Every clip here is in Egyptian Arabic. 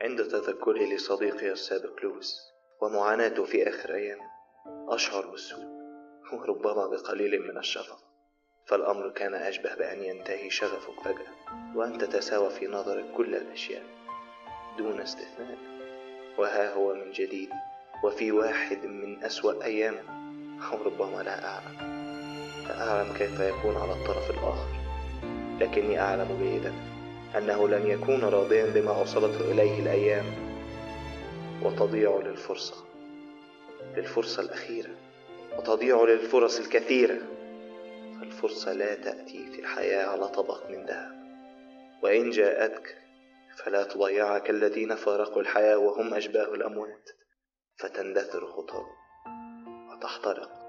عند تذكري لصديقي السابق لويس ومعاناته في آخر أيامه أشعر بالسوء وربما بقليل من الشفقة فالأمر كان أشبه بأن ينتهي شغفك فجأة وأن تتساوى في نظرك كل الأشياء دون استثناء وها هو من جديد وفي واحد من أسوأ أيامه أو ربما لا أعلم لا أعلم كيف يكون على الطرف الآخر لكني أعلم جيدا أنه لن يكون راضيا بما وصلته إليه الأيام وتضيع للفرصة للفرصة الأخيرة وتضيع للفرص الكثيرة فالفرصة لا تأتي في الحياة على طبق من ذهب وإن جاءتك فلا تضيعك الذين فارقوا الحياة وهم أشباه الأموات فتندثر خطاهم وتحترق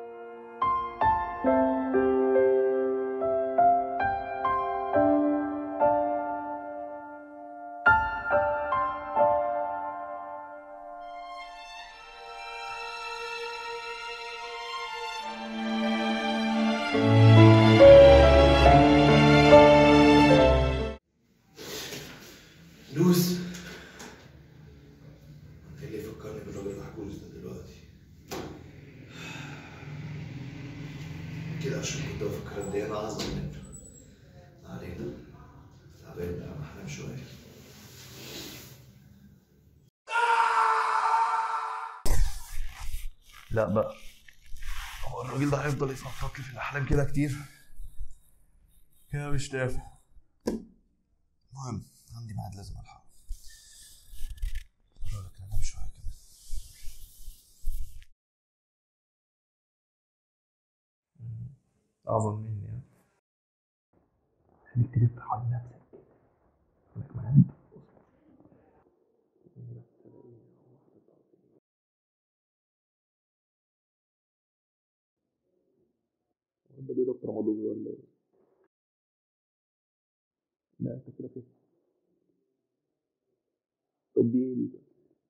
لوز ايه اللي فكرني بالراجل العجوز ده دلوقتي كده عشان كنت بفكر قد ايه انا اعظم منه ما علينا تعبان بقى ما احلم شويه لا بقى هو الراجل ده هيفضل يفرفط لي في الاحلام كده كتير كده مش نافع المهم عندي ميعاد لازم الحقه اقول لك انام شويه كمان أعظم مني يعني خليك تلف حوالين نفسك خليك معايا ده بيه دكتور رمضان ولا ايه؟ لا انت كده كده طب دي ايه دي؟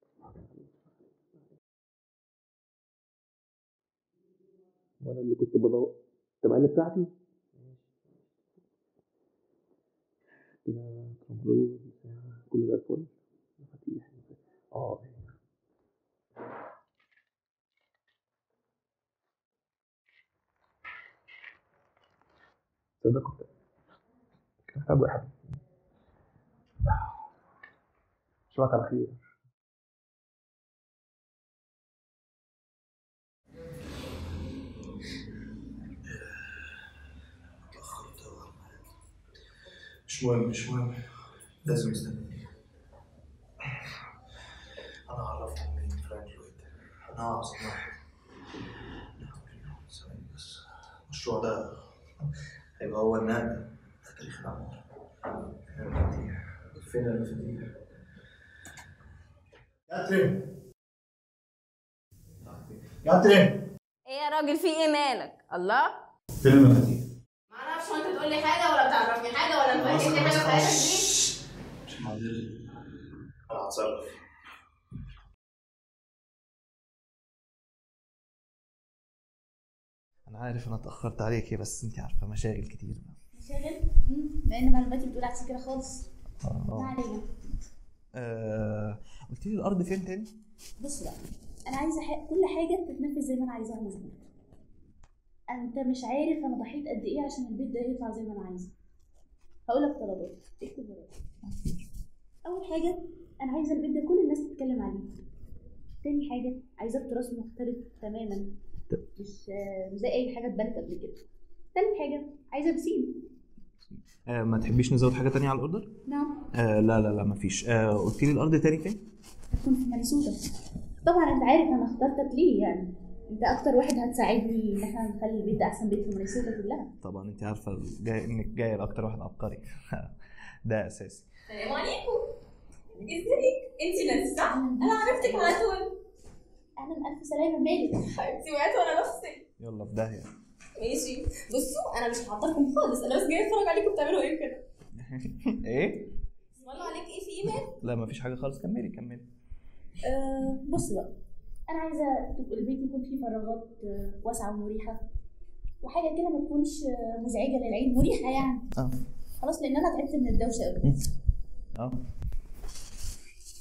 وانا اللي كنت بدور طب اللي بتاعتي كده ترامبول بتاع كل ده الفل مفاتيح اه تصدق كنت كان محتاج واحد اشوفك على خير اتأخرت أوي يا عم. مش مهم مش مهم لازم استناني أنا أعرفهم مين فرانك لويد أنا أعظم واحد ثواني بس المشروع ده هيبقى هو النقل في تاريخ العمارة المفاتيح فين المفاتيح؟ كاترين كاترين ايه يا راجل في ايه مالك الله فين المفاتيح؟ معرفش انت تقول لي حاجه ولا تعرفني حاجه ولا تفهمني حاجه في حياتك دي مش معدل أنا هتصرف انا عارف انا اتاخرت عليكي بس انت عارفه مشاغل كتير شاغل مع ان معلوماتي بتقول عكس كده خالص ما اه علينا آه، قلت لي الارض فين تاني بص بقى انا عايزه ح... كل حاجه تتنفذ زي ما انا عايزاها مظبوط انت مش عارف انا ضحيت قد ايه عشان البيت ده يطلع زي ما انا عايزه هقول لك طلبات اكتب ورايا اول حاجه انا عايزه البيت ده كل الناس تتكلم عليه تاني حاجه عايزاه بتراث مختلف تماما مش آه، مش زي اي حاجه اتبنت قبل كده تالت حاجه عايزه بسين آه ما تحبيش نزود حاجه تانية على الاوردر نعم آه لا لا لا مفيش آه قلت لي الارض تاني فين هتكون في ماريسوتا طبعا انت عارف انا اخترتك ليه يعني انت اكتر واحد هتساعدني ان احنا نخلي البيت ده احسن بيت في ماريسوتا كلها طبعا انت عارفه جاي انك جايه لاكتر واحد عبقري ده اساسي السلام عليكم ازيك انت ناس صح انا عرفتك على طول اهلا الف سلامه مالك حبيبتي وقعت وانا بغسل يلا في داهيه ماشي بصوا انا مش هعطلكم خالص انا بس جايه اتفرج عليكم بتعملوا ايه كده ايه اسم الله عليك ايه في ايمان لا مفيش حاجه خالص كملي كملي أه بص بقى انا عايزه تبقى البيت يكون فيه فراغات آه، واسعه ومريحه وحاجه كده ما تكونش آه، مزعجه للعين مريحه يعني اه خلاص لان انا تعبت من الدوشه قوي اه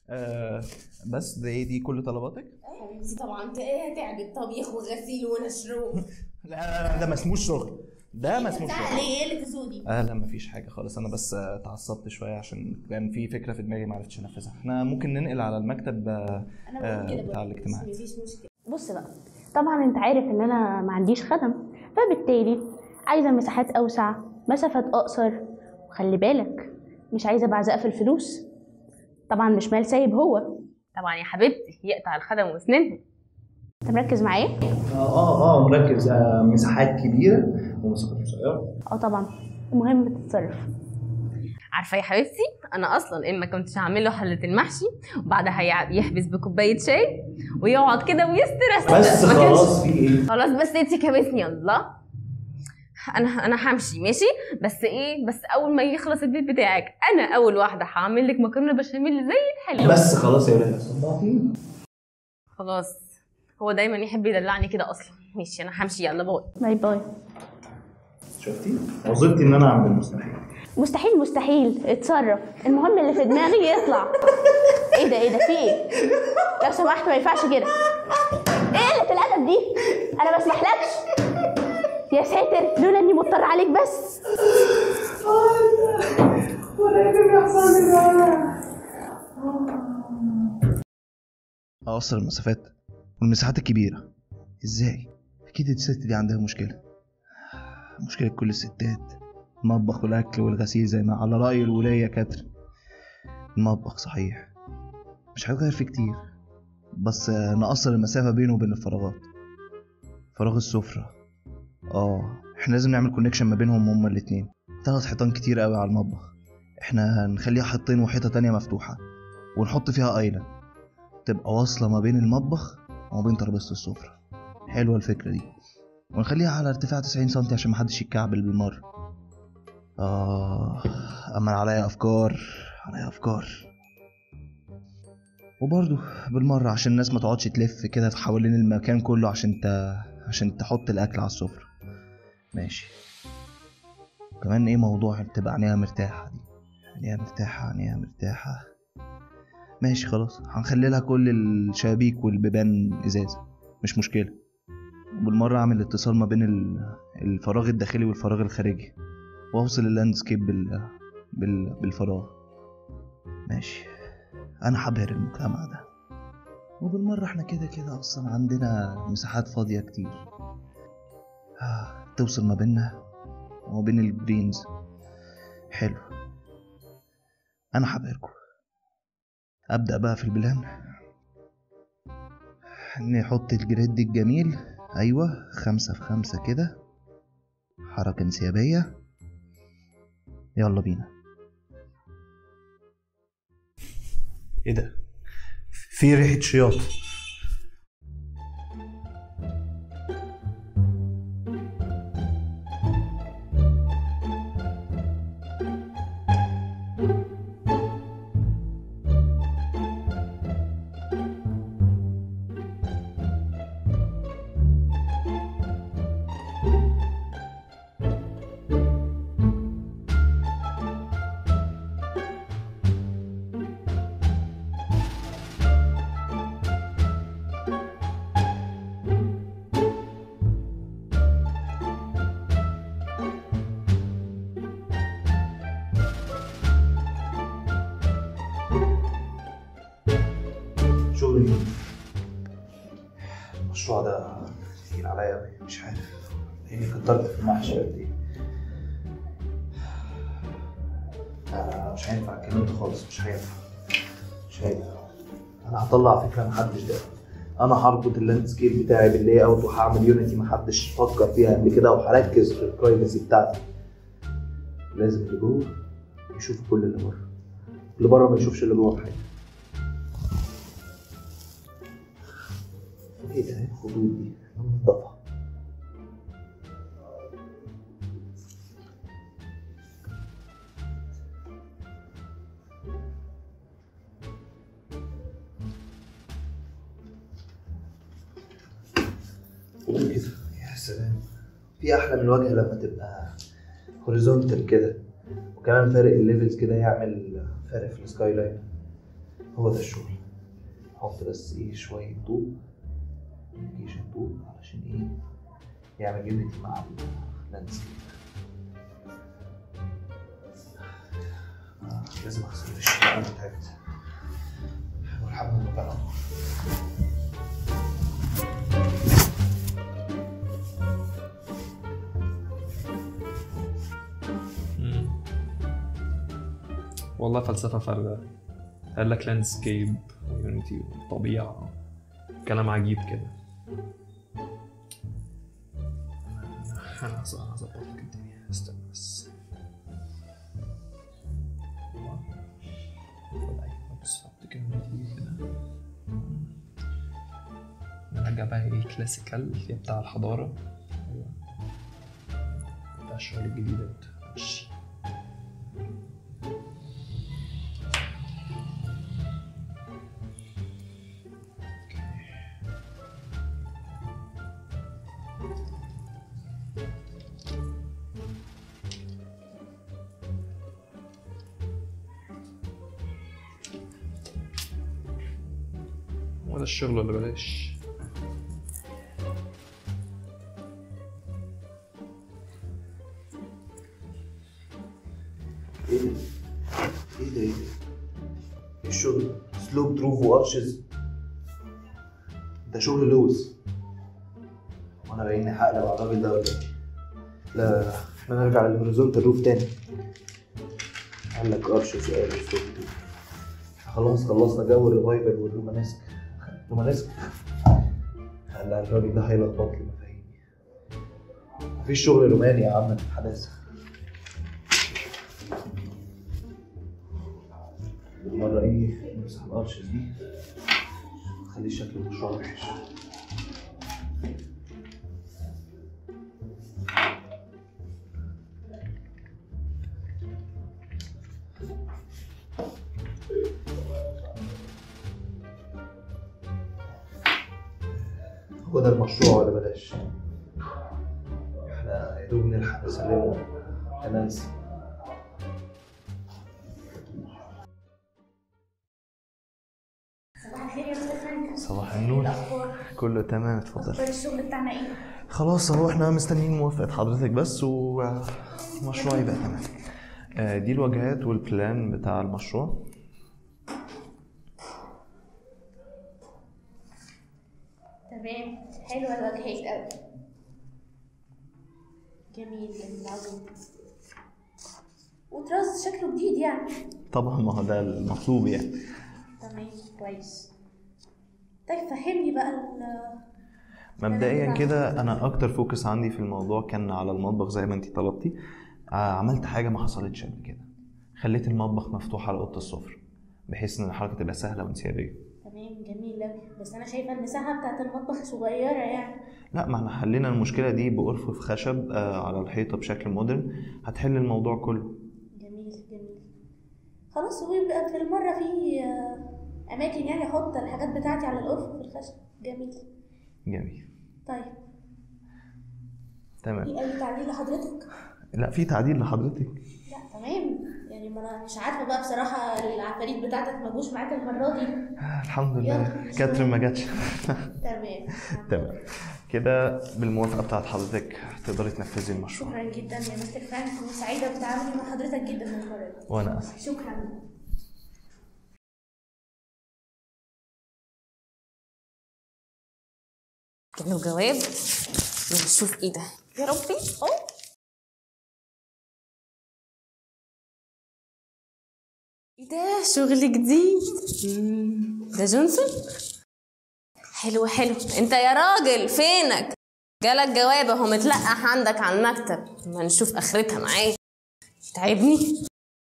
آه بس دي دي كل طلباتك حبيبتي طبعا انت ايه هتعبك طبيخ وغسيل ونشر لا لا لا ده ما اسموش شغل ده ما اسموش شغل ليه ايه اللي تسودي آه لا مفيش حاجة خالص أنا بس آه، اتعصبت شوية عشان كان في فكرة في دماغي ما عرفتش أنفذها احنا ممكن ننقل على المكتب آه، انا آه، بقول كده بتاع برضه الاجتماعات مفيش مشكله بص بقى طبعا انت عارف ان انا ما عنديش خدم فبالتالي عايزه مساحات اوسع مسافات اقصر وخلي بالك مش عايزه بعزقه في الفلوس طبعا مش مال سايب هو طبعا يا حبيبتي يقطع الخدم واسنانها انت مركز معايا اه اه اه مركز آه، مساحات كبيرة ومساحات قصيرة اه طبعا المهم تتصرف عارفه يا حبيبتي انا اصلا اما كنتش هعمل له حله المحشي وبعدها يع- يحبس بكوبايه شاي ويقعد كده ويسترس بس ما كانش- خلاص في ايه؟ خلاص بس انتي كابسني الله انا انا همشي ماشي بس ايه بس اول ما يخلص البيت بتاعك انا اول واحده هعمل لك مكرونه بشاميل زي الحلو بس خلاص يا ولاد صدقتي خلاص هو دايما يحب يدلعني كده اصلا ماشي انا همشي يلا باي باي باي شفتي؟ وظيفتي ان انا اعمل المستحيل مستحيل مستحيل اتصرف المهم اللي في دماغي يطلع ايه ده ايه ده في ايه لو سمحت ما ينفعش كده ايه قله الادب دي انا ما اسمحلكش يا ساتر لولا اني مضطر عليك بس اقصر المسافات والمساحات الكبيرة ازاي؟ اكيد الست دي عندها مشكلة مشكلة كل الستات المطبخ والاكل والغسيل زي ما على رأي الولاية كاتر المطبخ صحيح مش هيتغير فيه كتير بس آه، نقصر المسافة بينه وبين الفراغات فراغ السفرة اه احنا لازم نعمل كونكشن ما بينهم هما الاتنين تلات حيطان كتير قوي على المطبخ احنا نخليها حيطين وحيطة تانية مفتوحة ونحط فيها ايلاند تبقى واصلة ما بين المطبخ وما بين ترابيزة السفرة حلوة الفكرة دي ونخليها على ارتفاع 90 سنتي عشان محدش يتكعبل بالمرة آه أما أنا عليا أفكار عليا أفكار وبرضه بالمرة عشان الناس ما تقعدش تلف كده في حوالين المكان كله عشان ت... عشان تحط الأكل على السفرة ماشي كمان ايه موضوع تبقى عينيها مرتاحة دي عينيها مرتاحة عينيها مرتاحة ماشي خلاص هنخلي لها كل الشبابيك والبيبان ازاز مش مشكله وبالمره اعمل اتصال ما بين ال- الفراغ الداخلي والفراغ الخارجي واوصل اللاندسكيب بال... بال... بالفراغ ماشي انا هبهر المجتمع ده وبالمره احنا كده كده اصلا عندنا مساحات فاضيه كتير آه، توصل ما بيننا وما بين الجرينز حلو انا هبهركم ابدا بقى في البلان نحط الجريد الجميل ايوه خمسة في خمسة كده حركة انسيابية يلا بينا ايه ده في ريحة شياط شغل مين المشروع ده تقيل عليا أوي، مش عارف لاني كترت في المحشي قد ايه لا لا مش هينفع الكلام ده خالص مش هينفع مش هينفع انا هطلع فكره محدش ده انا هربط اللاندسكيب بتاعي باللاي اوت وهعمل يونيتي محدش فكر فيها قبل كده وهركز في البرايفسي بتاعتي لازم اللي جوه يشوف كل اللي بره اللي بره ما يشوفش اللي جوه حاجه ايه ده ايه الخطوط دي منضفه كده يا سلام في احلى من الواجهه لما تبقى هوريزونتال كده وكمان فارق الليفلز كده يعمل فارق في السكاي لاين هو ده الشغل حط بس ايه شوية طوب ابلكيشن طوب علشان ايه يعمل يونيتي مع اللاندسكيب آه، لازم اغسل الشقة اللي تعبت والحمد لله مم. والله فلسفة فارغة قال لك لاندسكيب ويونيتي وطبيعة كلام عجيب كده أنا- انا هظ- هظبط لك الدنيا استنى بس أيوة بالظبط كده نجيب كده نرجع بقى ايه كلاسيكال اللي بتاع الحضارة أيوة. بتاع الشغل الجديد ده ماشي هو ده الشغل اللي بلاش ايه ده؟ ايه ده ايه ده؟ إيه الشغل سلوب دروف وارشز ده شغل لوز وانا باين هقلب على الراجل ده ولا ايه؟ لا احنا نرجع للهوريزونتال روف تاني قال لك ارشز قال سلوب دروف خلاص خلصنا جو الريفايفل والرومانسك رومانسك قال لا الراجل ده هيلخبط لي مفاهيمي مفيش شغل روماني يا عم في الحداثه مرة ايه نمسح الارشز دي خلي شكل المشروع وحش هو ده المشروع ولا بلاش احنا يا دوب نلحق نسلمه يا نانسي صباح الخير يا استاذ فرانك صباح النور الاخبار كله تمام اتفضل اخبار الشغل بتاعنا ايه خلاص اهو احنا مستنيين موافقة حضرتك بس ومشروع يبقى تمام آه، دي الواجهات والبلان بتاع المشروع تمام حلوه الواجهات قوي جميل جميل عظيم وتراس شكله جديد يعني طبعا ما هو ده المطلوب يعني تمام كويس طيب فهمني بقى ال- مبدئيا كده انا اكتر فوكس عندي في الموضوع كان على المطبخ زي ما انتي طلبتي آه، عملت حاجه ما حصلتش قبل كده خليت المطبخ مفتوح على اوضه السفره بحيث ان الحركه تبقى سهله وانسيابيه تمام جميل أوي بس أنا شايفة المساحة بتاعت المطبخ صغيرة يعني لا ما احنا حلينا المشكله دي بأرفف خشب آه، على الحيطه بشكل مودرن هتحل الموضوع كله جميل جميل خلاص ويبقى في المرة في آه، أماكن يعني أحط الحاجات بتاعتي على الأرفف في الخشب جميل جميل طيب تمام في أي تعديل لحضرتك؟ لا في تعديل لحضرتك لا تمام يعني ما أنا مش عارفة بقى بصراحة العفاريت بتاعتك ما جوش معاك المرة دي آه، الحمد لله يلا. كاترين ما جاتش تمام تمام كده بالموافقه بتاعت حضرتك تقدري تنفذي المشروع شكرا جدا يا مستر فرانك وسعيدة بتعاملي مع حضرتك جدا المرة دي وانا اسف شكرا جاله جواب نشوف ايه ده يا ربي اه ايه ده شغل جديد مم، ده جونسون حلو حلو انت يا راجل فينك جالك جواب اهو متلقح عندك على المكتب ما نشوف اخرتها معاك تعبني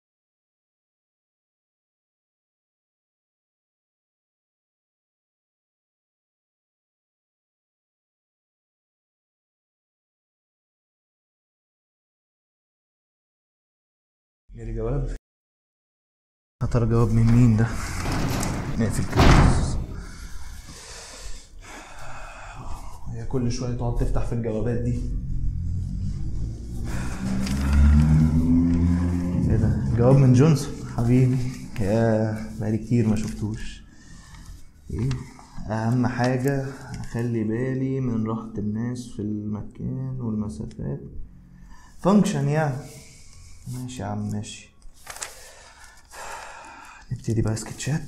جالي جواب يا ترى جواب من مين ده نقفل كده هي كل شويه تقعد تفتح في الجوابات دي ايه ده جواب من جونسون حبيبي ياه بقالي كتير ما شفتوش ايه اهم حاجة اخلي بالي من راحة الناس في المكان والمسافات فانكشن يعني ماشي يا عم ماشي نبتدي بقى سكتشات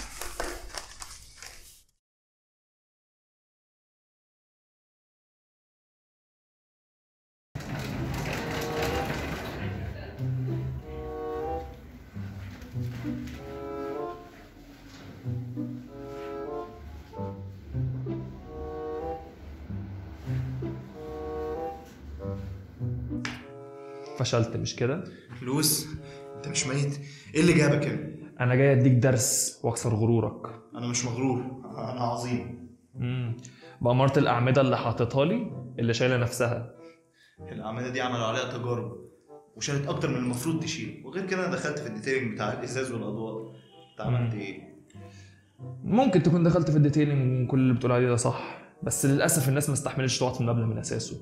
فشلت مش كده لويس انت مش ميت ايه اللي جابك هنا انا جاي اديك درس واكسر غرورك انا مش مغرور انا عظيم امم بأمارة الأعمدة اللي حاططها لي اللي شايلة نفسها الاعمده دي عملوا عليها تجارب وشالت اكتر من المفروض تشيل وغير كده انا دخلت في الديتيلنج بتاع الازاز والاضواء انت عملت ايه ممكن تكون دخلت في الديتيلنج وكل اللي بتقول عليه ده صح بس للأسف الناس ما استحملتش تقعد في المبنى من أساسه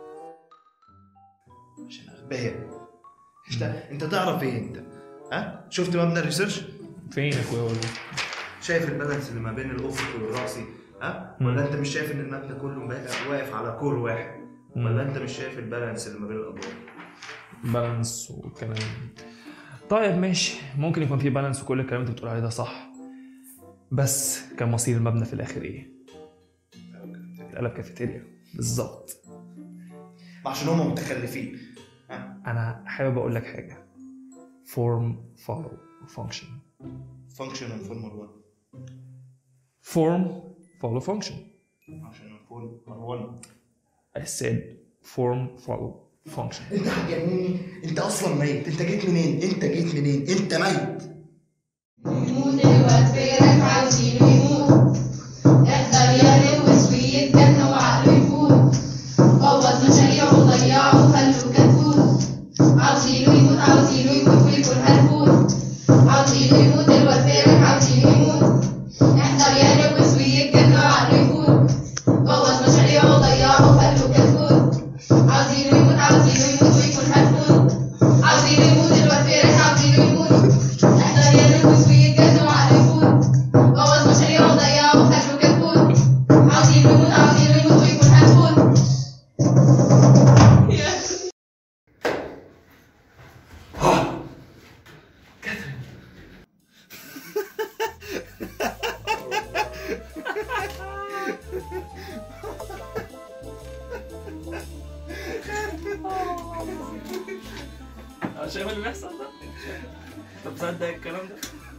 عشان اغبياء انت انت تعرف ايه انت ها شفت مبنى الريسيرش فين يا اخويا والله شايف البالانس اللي ما بين الافق والراسي ها مم. ولا انت مش شايف ان المبنى كله بقى واقف على كور واحد ولا انت مش شايف البالانس اللي ما بين الاضواء بالانس والكلام طيب ماشي ممكن يكون في بالانس وكل الكلام اللي انت بتقول عليه ده صح بس كان مصير المبنى في الاخر ايه؟ اتقلب كافيتيريا بالظبط عشان هم متخلفين انا حابب اقول لك حاجه فورم فولو فانكشن فانكشن انفورمال 1 فورم فولو فانكشن عشان انفورمال 1 I said form follow function انت هتجنني انت اصلا ميت انت جيت منين انت جيت منين انت ميت يموت الواد فيرك عاوزينه يموت احذر يا لويس ويتجنن وعقله يفوت بوظ مشاريعه وضيعه خلوه كتكوت عاوزينه يموت عاوزينه يموت ويكون هلفوت عاوزينه يموت الواد فيرك عاوزينه يموت احذر يا لويس ويتجنن وعقله يفوت بوظ مشاريعه وضيعه خلوه كتكوت عاوزينه يموت عاوزينه يموت ويكون هلفوت عاوزينه يموت الواد فيرك عاوزينه يموت احذر يا لويس ويتجنن وعقله يفوت بوظ مشاريعه وضيعه وخلوه كتكوت عاوزينه يموت عاوزينه يموت ويكون هلفوت شايف اللي بيحصل ده؟ انت مصدق الكلام ده؟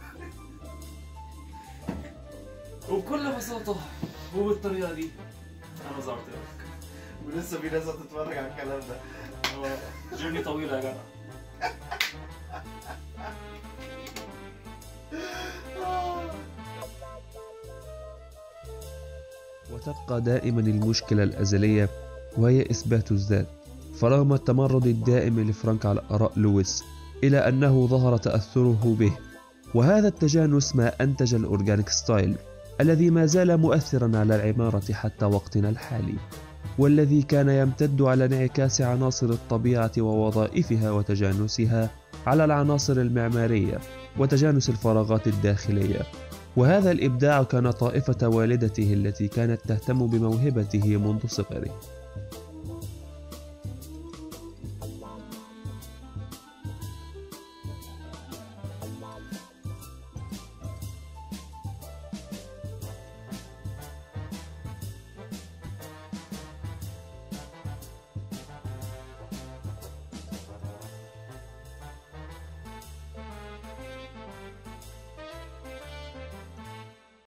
وبكل بساطة وبالطريقة دي أنا ظهرت لك ولسه في ناس هتتفرج على الكلام ده جيرني طويلة يا جدع وتبقى دائما المشكلة الأزلية وهي إثبات الذات فرغم التمرد الدائم لفرانك على آراء لويس إلى أنه ظهر تأثره به وهذا التجانس ما أنتج الأورجانيك ستايل الذي ما زال مؤثرا على العمارة حتى وقتنا الحالي والذي كان يمتد على انعكاس عناصر الطبيعة ووظائفها وتجانسها على العناصر المعمارية وتجانس الفراغات الداخلية وهذا الإبداع كان طائفة والدته التي كانت تهتم بموهبته منذ صغره